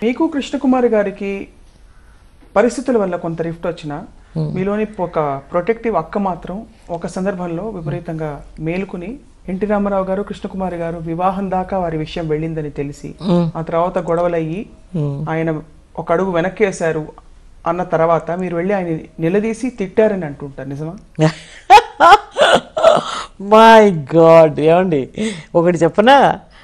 మీకు కృష్ణకుమారి గారికి పరిస్థితుల వల్ల కొంత రిఫ్ట్ వచ్చిన మీలోని ఒక ప్రొటెక్టివ్ అక్క మాత్రం ఒక సందర్భంలో విపరీతంగా మేలుకుని ఎన్టీ రామారావు గారు కృష్ణకుమారి గారు వివాహం దాకా వారి విషయం వెళ్ళిందని తెలిసి ఆ తర్వాత గొడవలయ్యి ఆయన ఒక అడుగు వెనక్కేశారు అన్న తర్వాత మీరు వెళ్ళి ఆయన నిలదీసి తిట్టారని అంటుంటారు నిజమా మై గాడ్ ఏమండి ఒకటి చెప్పనా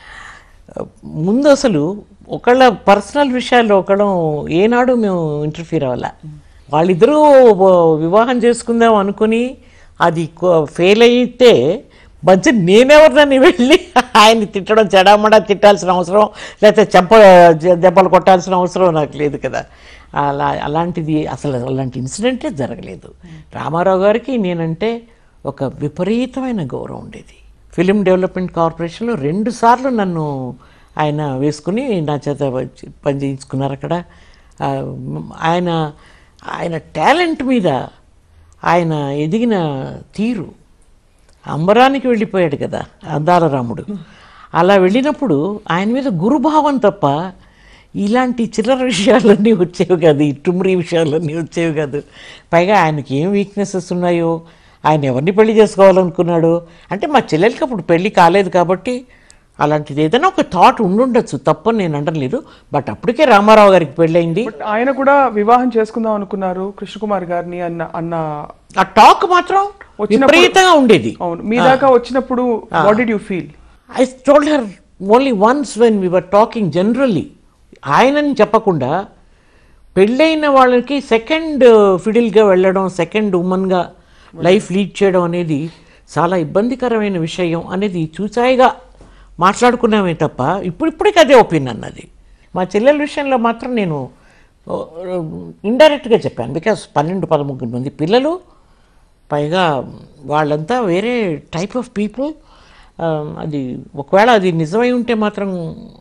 ముందు అసలు ఒకళ్ళ పర్సనల్ విషయాల్లో ఒకళ్ళం ఏనాడు మేము ఇంటర్ఫీర్ అవ్వాల వాళ్ళిద్దరూ వివాహం చేసుకుందాం అనుకుని అది ఫెయిల్ అయితే మధ్య నేనెవరినని వెళ్ళి ఆయన్ని తిట్టడం చెడామడా తిట్టాల్సిన అవసరం లేకపోతే చెంప దెబ్బలు కొట్టాల్సిన అవసరం నాకు లేదు కదా అలా అలాంటిది అసలు అలాంటి ఇన్సిడెంటే జరగలేదు రామారావు గారికి నేనంటే ఒక విపరీతమైన గౌరవం ఉండేది ఫిలిం డెవలప్మెంట్ కార్పొరేషన్లో రెండు సార్లు నన్ను ఆయన వేసుకుని నా చేత వచ్చి పని చేయించుకున్నారు అక్కడ ఆ, ఆయన ఆయన టాలెంట్ మీద ఆయన ఎదిగిన తీరు అంబరానికి వెళ్ళిపోయాడు కదా అందాల రాముడు అలా వెళ్ళినప్పుడు ఆయన మీద గురుభావం తప్ప ఇలాంటి చిల్లర విషయాలన్నీ వచ్చేవి కాదు ఈ టుమ్రీ విషయాలన్నీ వచ్చేవి కాదు పైగా ఆయనకి ఏం వీక్నెసెస్ ఉన్నాయో ఆయన ఎవరిని పెళ్లి చేసుకోవాలనుకున్నాడు అంటే మా చెల్లెలకి అప్పుడు పెళ్లి కాలేదు కాబట్టి అలాంటిది ఏదైనా ఒక థాట్ ఉండుండొచ్చు తప్పని నేను అనలేదు బట్ అప్పటికే రామారావు గారికి పెళ్ళయింది బట్ ఆయన కూడా వివాహం చేసుకుందాం అనుకున్నారు కృష్ణకుమార్ గారిని అన్న అన్న ఆ టాక్ మాత్రం విపరీతంగా ఉండేది అవును మీ దాకా వచ్చినప్పుడు what did you feel I told her only once when we were talking generally ఆయనని చెప్పకుండా పెళ్ళైన వాళ్ళకి సెకండ్ ఫిడిల్గా వెళ్ళడం సెకండ్ ఉమెన్గా లైఫ్ లీడ్ చేయడం అనేది చాలా ఇబ్బందికరమైన విషయం అనేది చూచాయిగా మాట్లాడుకున్నామే తప్ప ఇప్పుడిప్పుడికి అదే ఒపీనియన్ అది మా చెల్లెల విషయంలో మాత్రం నేను ఇండైరెక్ట్గా చెప్పాను బికాస్ పన్నెండు పదమూడు మంది పిల్లలు పైగా వాళ్ళంతా వేరే టైప్ ఆఫ్ పీపుల్ అది ఒకవేళ అది నిజమై ఉంటే మాత్రం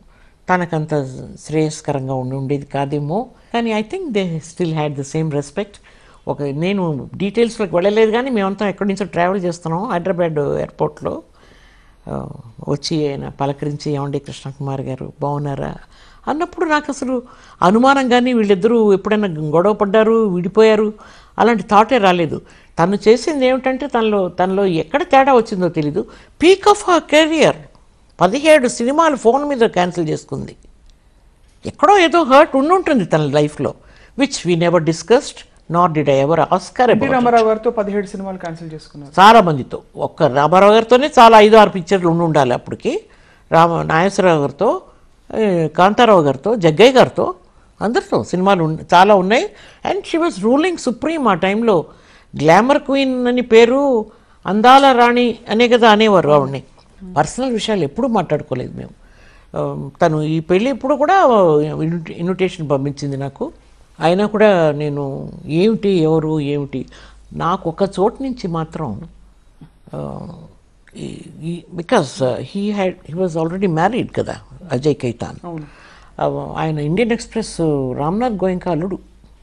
తనకంత శ్రేయస్కరంగా ఉండి ఉండేది కాదేమో కానీ I think they still had the same respect ఒక నేను డీటెయిల్స్లోకి వెళ్ళలేదు కానీ మేమంతా ఎక్కడి నుంచో ట్రావెల్ చేస్తున్నాం హైదరాబాద్ ఎయిర్పోర్ట్లో ఆ, వచ్చి ఆయన పలకరించి ఏమండి కృష్ణకుమార్ గారు బాగున్నారా అన్నప్పుడు నాకు అసలు అనుమానం కానీ వీళ్ళిద్దరూ ఎప్పుడైనా గొడవ పడ్డారు విడిపోయారు అలాంటి థాటే రాలేదు తను చేసింది ఏమిటంటే తనలో తనలో ఎక్కడ తేడా వచ్చిందో తెలీదు పీక్ ఆఫ్ ఆ కెరియర్ పదిహేడు సినిమాలు ఫోన్ మీద క్యాన్సిల్ చేసుకుంది ఎక్కడో ఏదో హర్ట్ ఉండుంటుంది తన లైఫ్లో which we never discussed not did I ever ask her NT Ramarao గారితో పదిహేడు సినిమాలు క్యాన్సిల్ చేసుకున్నారు చాలా మందితో ఒక్క రామారావు గారితోనే చాలా ఐదు ఆరు పిక్చర్లు ఉండి ఉండాలి అప్పటికి రామ నాగేశ్వరరావు గారితో ఏ, కాంతారావు గారితో జగ్గయ్య గారితో అందరితో సినిమాలు ఉన్న చాలా ఉన్నాయి and she was ruling supreme ఆ టైంలో గ్లామర్ క్వీన్ అని పేరు అందాల రాణి అనే కదా అనేవారు ఆవిడని పర్సనల్ విషయాలు ఎప్పుడూ మాట్లాడుకోలేదు మేము ఆ, తను ఈ పెళ్ళి ఇప్పుడు కూడా ఇన్విటే- ఇన్విటేషన్ పంపించింది నాకు అయినా కూడా నేను ఏమిటి ఎవరు ఏమిటి నాకు ఒక చోటు నుంచి మాత్రం because he had he was already married కదా అజయ్ కైతాన్ ఆ, ఆయన ఇండియన్ ఎక్స్ప్రెస్ రామ్నాథ్ గోయంకా అల్లుడు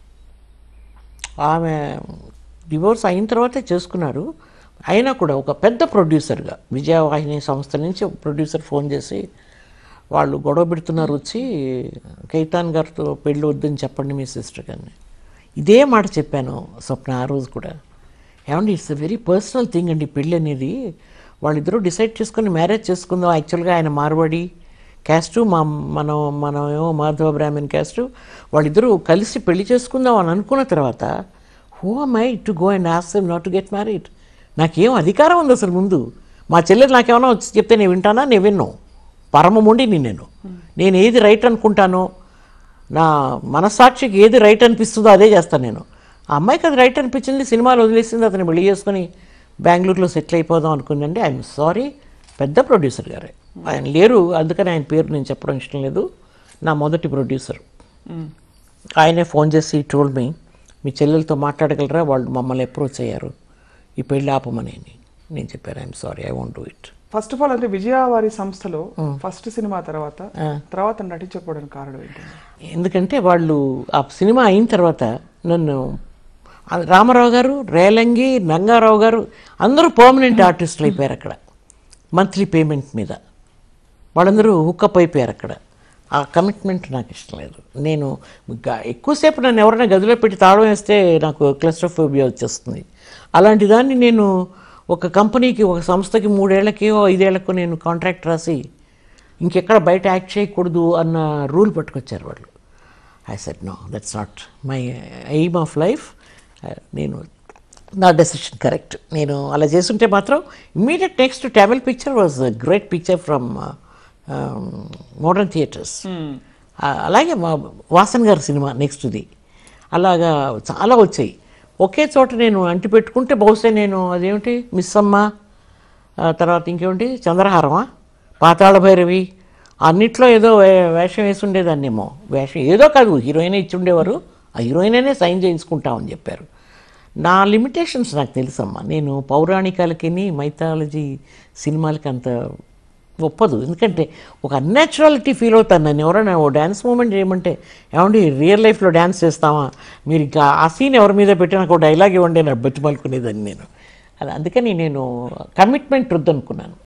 ఆమె డివోర్స్ అయిన తర్వాతే చేసుకున్నారు అయినా కూడా ఒక పెద్ద ప్రొడ్యూసర్గా విజయవాహిని సంస్థ నుంచి ఒక ప్రొడ్యూసర్ ఫోన్ చేసి వాళ్ళు గొడవ పెడుతున్నారు వచ్చి కైతాన్ గారితో పెళ్ళి వద్దని చెప్పండి మీ సిస్టర్ గారిని ఇదే మాట చెప్పాను స్వప్న ఆ రోజు కూడా ఏమండి it's a very personal thing అండి పెళ్ళి అనేది వాళ్ళిద్దరూ డిసైడ్ చేసుకొని మ్యారేజ్ చేసుకుందాం యాక్చువల్గా ఆయన మార్వాడి క్యాస్టు మా మనం మనమేమో మాధవ బ్రాహ్మణ్ క్యాస్టు వాళ్ళిద్దరూ కలిసి పెళ్లి చేసుకుందాం అని అనుకున్న తర్వాత who am I to go and ask them not to get married నాకేం అధికారం ఉంది అసలు ముందు మా చెల్లెలు నాకేమైనా వచ్చి చెప్తే నేను వింటానా నేను విన్ను పరమముండిని నేను నేను ఏది రైట్ అనుకుంటానో నా మనస్సాక్షికి ఏది రైట్ అనిపిస్తుందో అదే చేస్తాను నేను ఆ అమ్మాయికి అది రైట్ అనిపించింది సినిమాలు వదిలేసింది అతను పెళ్లి చేసుకొని బెంగళూరులో సెటిల్ అయిపోదాం అనుకుందండి ఐఎమ్ సారీ పెద్ద ప్రొడ్యూసర్ గారే ఆయన లేరు అందుకని ఆయన పేరు నేను చెప్పడం ఇష్టం లేదు నా మొదటి ప్రొడ్యూసర్ ఆయనే ఫోన్ చేసి టోల్ మీ మీ చెల్లెలతో మాట్లాడగలరా వాళ్ళు మమ్మల్ని అప్రోచ్ అయ్యారు ఈ పెళ్ళి ఆపమని నేను చెప్పాను I'm sorry I want do it first of all అంటే విజయ వారి సంస్థలో ఫస్ట్ సినిమా తర్వాత తర్వాత నటించకపోవడానికి కారణం ఏంటండి ఎందుకంటే వాళ్ళు ఆ సినిమా అయిన తర్వాత నన్ను ఆ రామారావు గారు రేలంగి నంగారావు గారు అందరూ పర్మనెంట్ ఆర్టిస్టులు అయిపోయారు అక్కడ మంత్లీ పేమెంట్ మీద వాళ్ళందరూ హుక్అప్ అయిపోయారు అక్కడ ఆ కమిట్మెంట్ నాకు ఇష్టం లేదు నేను గ- ఎక్కువసేపు నన్ను ఎవరైనా గదిలో పెట్టి తాళం వేస్తే నాకు క్లస్ట్రోఫోబియా వచ్చేస్తుంది అలాంటి దాన్ని నేను ఒక కంపెనీకి ఒక సంస్థకి మూడేళ్లకి ఐదేళ్లకు నేను కాంట్రాక్ట్ రాసి ఇంకెక్కడ బయట యాక్ట్ చేయకూడదు అన్న రూల్ పట్టుకొచ్చారు వాళ్ళు I set no that's not my aim of life నేను నా డెసిషన్ కరెక్ట్ నేను అలా చేస్తుంటే మాత్రం immediate next Tamil picture was great picture from modern theatres అలాగే మా వాసన్ గారి సినిమా నెక్స్ట్ది అలాగా చాలా వచ్చాయి ఒకే చోట నేను అంటి పెట్టుకుంటే బహుశా నేను అదేమిటి మిస్ అమ్మ ఆ తర్వాత ఇంకేమిటి చంద్రహారమా పాతాళ భైరవి అన్నిట్లో ఏదో వే- వేషం వేసి ఉండేదాన్నేమో వేషం ఏదో కాదు హీరోయినే ఇచ్చి ఉండేవారు ఆ హీరోయినే సైన్ చేయించుకుంటామని చెప్పారు నా లిమిటేషన్స్ నాకు తెలుసమ్మా నేను పౌరాణికాలకి మైథాలజీ సినిమాలకి అంత ఒప్పదు ఎందుకంటే ఒక అన్యాచురాలిటీ ఫీల్ అవుతాను నన్ను ఎవరైనా ఓ డ్యాన్స్ మూమెంట్ చేయమంటే ఏమండి రియల్ లైఫ్లో డ్యాన్స్ చేస్తామా మీరు ఇంకా ఆ సీన్ ఎవరి మీద పెట్టి నాకు డైలాగ్ ఇవ్వండి అని బతిమాలుకునేదాన్ని నేను అది అందుకని నేను కమిట్మెంట్ వద్దనుకున్నాను